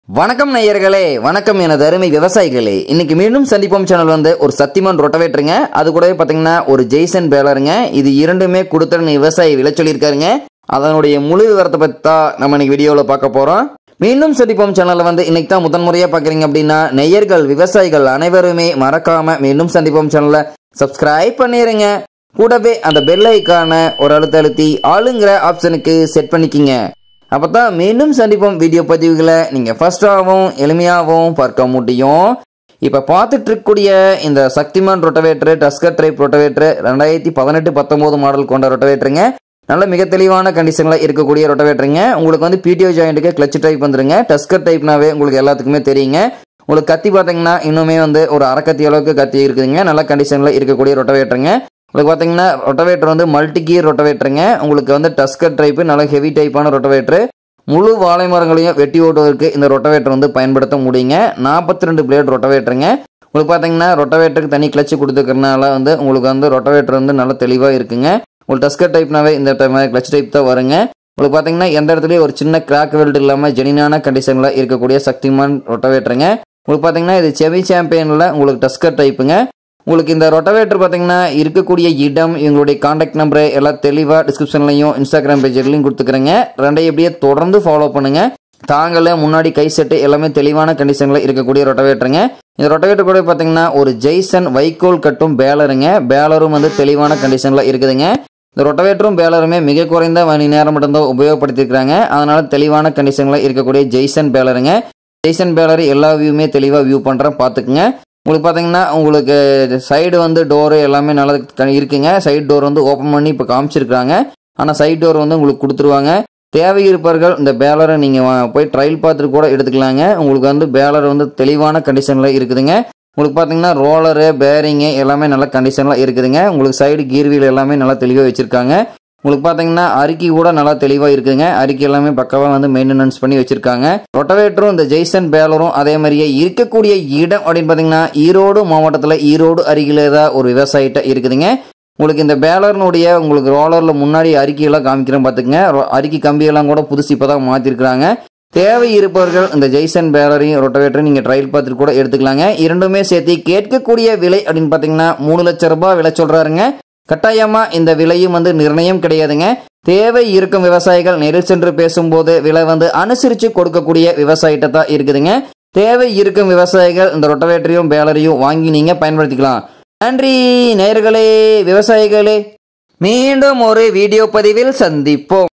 வணக்கம் நேயர்களே வணக்கம் எனது அருமை விவசாயிகளே இன்னைக்கு மீண்டும் சந்திப்போம் சேனல் வந்து ஒரு சத்திமன் ரொட்டவேட்டருங்க அது கூடவே பார்த்தீங்கன்னா ஒரு ஜெய்சன் பேலருங்க இது இரண்டுமே கொடுத்துருன்னு விவசாயி விலை சொல்லியிருக்காருங்க அதனுடைய முழு விவரத்தை பற்றி தான் நம்ம இன்னைக்கு வீடியோவில் பார்க்க போகிறோம் மீண்டும் சந்திப்போம் சேனலை வந்து இன்னைக்கு தான் முதன்முறையாக பார்க்குறீங்க அப்படின்னா நெய்யர்கள் விவசாயிகள் அனைவருமே மறக்காம மீண்டும் சந்திப்போம் சேனலை சப்ஸ்கிரைப் பண்ணிடுங்க கூடவே அந்த பெல் ஐக்கான ஒரு அழுத்த அழுத்தி ஆளுங்கிற ஆப்ஷனுக்கு செட் பண்ணிக்கிங்க அப்போ தான் மீண்டும் சந்திப்போம் வீடியோ பதிவுகளை நீங்கள் ஃபஸ்ட்டாகவும் எளிமையாகவும் பார்க்க முடியும் இப்போ பார்த்துட்டு இருக்கக்கூடிய இந்த Shaktiman rotavator Tusker type rotavator ரெண்டாயிரத்தி பதினெட்டு பத்தொம்போது மாடல் கொண்ட ரொட்டவேட்டருங்க நல்ல மிக தெளிவான கண்டிஷனில் இருக்கக்கூடிய ரொட்டவேட்டருங்க உங்களுக்கு வந்து பிடிஓ ஜாயிண்ட்டுக்கு கிளச் டைப் வந்துருங்க டஸ்கர் டைப்னாவே உங்களுக்கு எல்லாத்துக்குமே தெரியுங்க உங்களுக்கு கத்தி பார்த்தீங்கன்னா இன்னுமே வந்து ஒரு அரை கத்தி அளவுக்கு கத்தி இருக்குதுங்க நல்ல கண்டிஷனில் இருக்கக்கூடிய ரொட்டவேட்டருங்க உங்களுக்கு பார்த்தீங்கன்னா ரொட்டவேட்டர் வந்து மல்டி கீர் ரொட்டவேட்டருங்க உங்களுக்கு வந்து டஸ்கர் டைப்பு நல்ல ஹெவி டைப்பான ரொட்டவேட்டரு முழு வாழை மரங்களையும் வெட்டி ஓட்டுவதற்கு இந்த ரொட்டவேட்டர் வந்து பயன்படுத்த முடியுங்க நாற்பத்தி ரெண்டு பிளேட் ரொட்டவேட்டருங்க உங்களுக்கு பார்த்தீங்கன்னா ரொட்டவேட்டருக்கு தனி கிளச்சு கொடுத்துருக்கறனால வந்து உங்களுக்கு வந்து ரொட்டவேட்டர் வந்து நல்ல தெளிவாக இருக்குங்க உங்களுக்கு டஸ்கர் டைப்னாவே இந்த டைப் கிளச் டைப் தான் வருங்க உங்களுக்கு பார்த்தீங்கன்னா எந்த இடத்துலையும் ஒரு சின்ன கிராக் வெல்ட் இல்லாமல் ஜெனினான கண்டிஷனில் இருக்கக்கூடிய சக்திமான் ரொட்டவேட்டருங்க உங்களுக்கு பார்த்தீங்கன்னா இது செவி சாம்பியனில் உங்களுக்கு டஸ்கர் டைப்புங்க உங்களுக்கு இந்த ரொட்டவேட்டர் பார்த்தீங்கன்னா இருக்கக்கூடிய இடம் எங்களுடைய காண்டாக்ட் நம்பரு எல்லாம் தெளிவாக டிஸ்கிரிப்ஷன்லையும் இன்ஸ்டாகிராம் பேஜ்லையும் கொடுத்துக்கிறேங்க ரெண்டையும் எப்படியே தொடர்ந்து ஃபாலோ பண்ணுங்க தாங்களே முன்னாடி கை செட்டு எல்லாமே தெளிவான கண்டிஷனில் இருக்கக்கூடிய ரொட்டவேட்டருங்க இந்த ரொட்டவேட்டர் கூட பார்த்தீங்கன்னா ஒரு ஜெய்சன் வைக்கோல் கட்டும் பேலருங்க பேலரும் வந்து தெளிவான கண்டிஷனில் இருக்குதுங்க இந்த ரொட்டவேட்டரும் பேலருமே மிக குறைந்த மணி நேரம் மட்டும்தான் உபயோகப்படுத்திருக்கிறாங்க அதனால தெளிவான கண்டிஷனில் இருக்கக்கூடிய ஜெய்சன் பேலருங்க ஜெய்சன் பேலர் எல்லா வியூமே தெளிவாக வியூ பண்ணுறேன் பார்த்துக்குங்க உங்களுக்கு பார்த்தீங்கன்னா உங்களுக்கு சைடு வந்து டோரு எல்லாமே நல்லா க- இருக்குங்க சைடு டோர் வந்து ஓப்பன் பண்ணி இப்போ காமிச்சிருக்காங்க ஆனால் சைடு டோர் வந்து உங்களுக்கு கொடுத்துருவாங்க தேவை இருப்பவர்கள் இந்த பேலரை நீங்கள் போய் ட்ரையல் பார்த்துட்டு கூட எடுத்துக்கலாங்க உங்களுக்கு வந்து பேலர் வந்து தெளிவான கண்டிஷனில் இருக்குதுங்க உங்களுக்கு பார்த்தீங்கன்னா ரோலரு பேரிங்கு எல்லாமே நல்ல கண்டிஷனில் இருக்குதுங்க உங்களுக்கு சைடு கீர் வீல் எல்லாமே நல்லா தெளிவாக வச்சுருக்காங்க உங்களுக்கு பார்த்தீங்கன்னா அரிக்கி கூட நல்லா தெளிவாக இருக்குதுங்க அரிக்கி எல்லாமே பக்காவாக வந்து மெயின்டெனன்ஸ் பண்ணி வச்சுருக்காங்க ரொட்டவேட்டரும் இந்த ஜெய்சன் பேலரும் அதே மாதிரியே இருக்கக்கூடிய இடம் அப்படின்னு பார்த்தீங்கன்னா ஈரோடு மாவட்டத்தில் ஈரோடு அருகிலே தான் ஒரு விவசாயிட்ட இருக்குதுங்க உங்களுக்கு இந்த பேலர்னுடைய உங்களுக்கு ரோலரில் முன்னாடி அறிக்கையெல்லாம் காமிக்கிறேன் பார்த்துக்குங்க ரொ- அறிக்கை கம்பியெல்லாம் கூட புதுசு இப்போ தான் மாற்றிருக்கிறாங்க தேவை இருப்பவர்கள் இந்த ஜெய்சன் பேலரையும் ரொட்டவேட்டரையும் நீங்கள் ட்ரையல் பார்த்துட்டு கூட எடுத்துக்கலாங்க இரண்டுமே சேர்த்து கேட்கக்கூடிய விலை அப்படின்னு பார்த்தீங்கன்னா மூணு லட்ச ரூபாய் விலை சொல்கிறாருங்க கட்டாயமா இந்த விலையும் வந்து நிர்ணயம் கிடையாதுங்க தேவை இருக்கும் விவசாயிகள் நேரில் சென்று பேசும்போது விலை வந்து அனுசரித்து கொடுக்கக்கூடிய விவசாயிட்ட தான் இருக்குதுங்க தேவை இருக்கும் விவசாயிகள் இந்த ரொட்டவேட்டரையும் பேலரையும் வாங்கி நீங்க பயன்படுத்திக்கலாம் நன்றி நேயர்களே விவசாயிகளே மீண்டும் ஒரு வீடியோ பதிவில் சந்திப்போம்